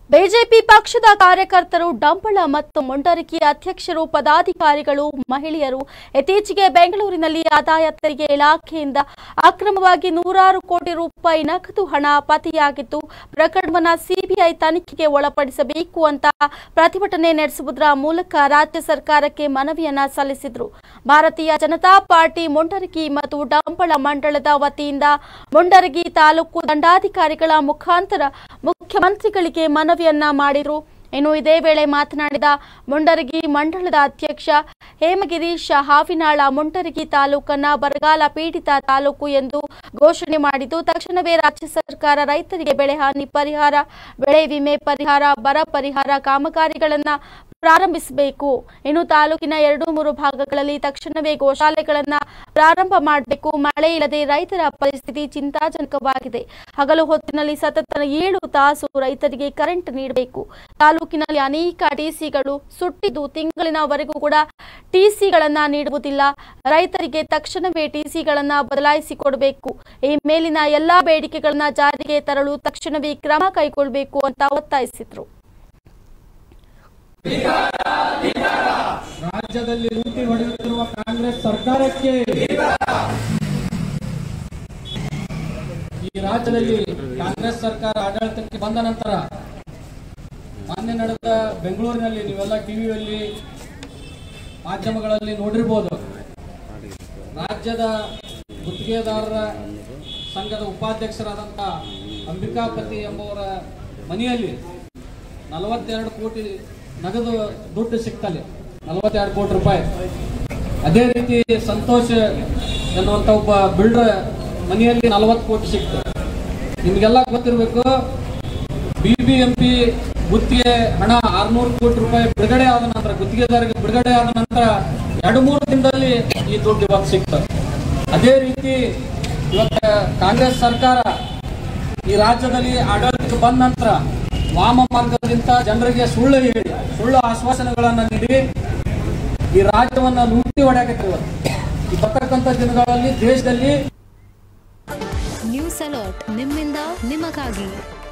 BJP ಪಕ್ಷದ ಕಾರ್ಯಕರ್ತರು ಡಂಬಳ ಮತ್ತು ಮುಂಡರಗಿ ಅಧ್ಯಕ್ಷರು ಪದಾಧಿಕಾರಿಗಳು ಮಹಿಳೆಯರು ಇತ್ತೀಚೆಗೆ ಬೆಂಗಳೂರಿನಲ್ಲಿ ಆದಾಯ ತೆರಿಗೆ ಇಲಾಖೆಯಿಂದ ಅಕ್ರಮವಾಗಿ ನೂರಾರು ಕೋಟಿ ರೂಪಾಯಿ ನಗದು ಹಣ ಪತ್ತೆಯಾಗಿದ್ದು ಪ್ರಕರಣವನ್ನು ಸಿಬಿಐ ತನಿಖೆಗೆ ಒಳಪಡಿಸಬೇಕು ಅಂತ ಪ್ರತಿಭಟನೆ ನಡೆಸುವುದರ ಮೂಲಕ ರಾಜ್ಯ ಸರ್ಕಾರಕ್ಕೆ ಮನವಿಯನ್ನ ಸಲ್ಲಿಸಿದ್ರು ಭಾರತೀಯ ಜನತಾ ಪಾರ್ಟಿ ಮುಂಡರಗಿ ಮತ್ತು ಡಂಬಳ ಮಂಡಳದ ವತಿಯಿಂದ ಮುಂಡರಗಿ ತಾಲೂಕು ದಂಡಾಧಿಕಾರಿಗಳ ಮುಖಾಂತರ ಮುಖ್ಯಮಂತ್ರಿಗಳಿಗೆ ಮನವಿಯನ್ನ ಮಾಡಿದ್ರು ಇನ್ನು ಇದೇ ವೇಳೆ ಮಾತನಾಡಿದ ಮುಂಡರಗಿ ಮಂಡಳದ ಅಧ್ಯಕ್ಷ ಹೇಮಗಿರೀಶ್ ಹಾವಿನಾಳ ಮುಂಡರಗಿ ತಾಲೂಕನ್ನ ಬರಗಾಲ ಪೀಡಿತ ತಾಲೂಕು ಎಂದು ಘೋಷಣೆ ಮಾಡಿದ್ದು ತಕ್ಷಣವೇ ರಾಜ್ಯ ಸರ್ಕಾರ ರೈತರಿಗೆ ಬೆಳೆ ಹಾನಿ ಪರಿಹಾರ ಬೆಳೆ ವಿಮೆ ಪರಿಹಾರ ಬರ ಪರಿಹಾರ ಕಾಮಗಾರಿಗಳನ್ನ ಪ್ರಾರಂಭಿಸಬೇಕು ಇನ್ನು ತಾಲೂಕಿನ ಎರಡು ಮೂರು ಭಾಗಗಳಲ್ಲಿ ತಕ್ಷಣವೇ ಗೋಶಾಲೆಗಳನ್ನ ಪ್ರಾರಂಭ ಮಾಡಬೇಕು ಮಳೆ ಇಲ್ಲದೆ ರೈತರ ಪರಿಸ್ಥಿತಿ ಚಿಂತಾಜನಕವಾಗಿದೆ ಹಗಲು ಹೊತ್ತಿನಲ್ಲಿ ಸತತ ಏಳು ತಾಸು ರೈತರಿಗೆ ಕರೆಂಟ್ ನೀಡಬೇಕು ತಾಲೂಕಿನಲ್ಲಿ ಅನೇಕ ಟಿಸಿಗಳು ಸುಟ್ಟಿದ್ದು ತಿಂಗಳಿನವರೆಗೂ ಕೂಡ ಟಿಸಿಗಳನ್ನ ನೀಡುವುದಿಲ್ಲ ರೈತರಿಗೆ ತಕ್ಷಣವೇ ಟಿಸಿಗಳನ್ನ ಬದಲಾಯಿಸಿಕೊಡಬೇಕು ಈ ಮೇಲಿನ ಎಲ್ಲಾ ಬೇಡಿಕೆಗಳನ್ನ ಜಾರಿಗೆ ತರಲು ತಕ್ಷಣವೇ ಕ್ರಮ ಕೈಗೊಳ್ಳಬೇಕು ಅಂತ ಒತ್ತಾಯಿಸಿದ್ರು ರಾಜ್ಯದಲ್ಲಿ ಲೂಟಿ ಹೊಡೆಯುತ್ತಿರುವ ಕಾಂಗ್ರೆಸ್ ಸರ್ಕಾರಕ್ಕೆ ಈ ರಾಜ್ಯದಲ್ಲಿ ಕಾಂಗ್ರೆಸ್ ಸರ್ಕಾರ ಆಡಳಿತಕ್ಕೆ ಬಂದ ನಂತರ ಮೊನ್ನೆ ನಡೆದ ಬೆಂಗಳೂರಿನಲ್ಲಿ ನೀವೆಲ್ಲ ಟಿವಿಯಲ್ಲಿ ಮಾಧ್ಯಮಗಳಲ್ಲಿ ನೋಡಿರ್ಬೋದು ರಾಜ್ಯದ ಗುತ್ತಿಗೆದಾರರ ಸಂಘದ ಉಪಾಧ್ಯಕ್ಷರಾದಂಥ ಅಂಬಿಕಾಪತಿ ಎಂಬುವರ ಮನೆಯಲ್ಲಿ ನಲವತ್ತೆರಡು ಕೋಟಿ ನಗದು ದುಡ್ಡು ಸಿಗ್ತಲ್ಲಿ ನಲವತ್ತೆರಡು ಕೋಟಿ ರೂಪಾಯಿ ಅದೇ ರೀತಿ ಸಂತೋಷ್ ಎನ್ನುವಂತ ಒಬ್ಬ ಬಿಲ್ಡರ್ ಮನೆಯಲ್ಲಿ ನಲವತ್ತು ಕೋಟಿ ಸಿಕ್ತು ನಿಮಗೆಲ್ಲ ಗೊತ್ತಿರಬೇಕು ಬಿ ಬಿ ಎಂ ಪಿ ಗುತ್ತಿಗೆ ಹಣ ಆರ್ನೂರು ಕೋಟಿ ರೂಪಾಯಿ ಬಿಡುಗಡೆ ಆದ ನಂತರ ಗುತ್ತಿಗೆದಾರರಿಗೆ ಬಿಡುಗಡೆ ಆದ ನಂತರ ಎರಡು ಮೂರು ದಿನದಲ್ಲಿ ಈ ದುಡ್ಡು ಇವತ್ತು ಸಿಗ್ತದೆ ಅದೇ ರೀತಿ ಇವತ್ತು ಕಾಂಗ್ರೆಸ್ ಸರ್ಕಾರ ಈ ರಾಜ್ಯದಲ್ಲಿ ಆಡಳಿತಕ್ಕೆ ಬಂದ ನಂತರ ವಾಮ ಮಾರ್ಗದಿಂದ ಜನರಿಗೆ ಸುಳ್ಳು ಹೇಳಿ ಸುಳ್ಳು ಆಶ್ವಾಸನೆಗಳನ್ನು ನೀಡಿ ಈ ರಾಜ್ಯವನ್ನ ಲೂಟಿ ಹೊಡೆಯಕತ್ತಿರು ಇವತ್ತು. ಈ ಬರ್ತಕ್ಕಂಥ ದಿನಗಳಲ್ಲಿ ದೇಶದಲ್ಲಿ ನ್ಯೂಸ್ ಅಲರ್ಟ್ ನಿಮ್ಮಿಂದ ನಿಮಗಾಗಿ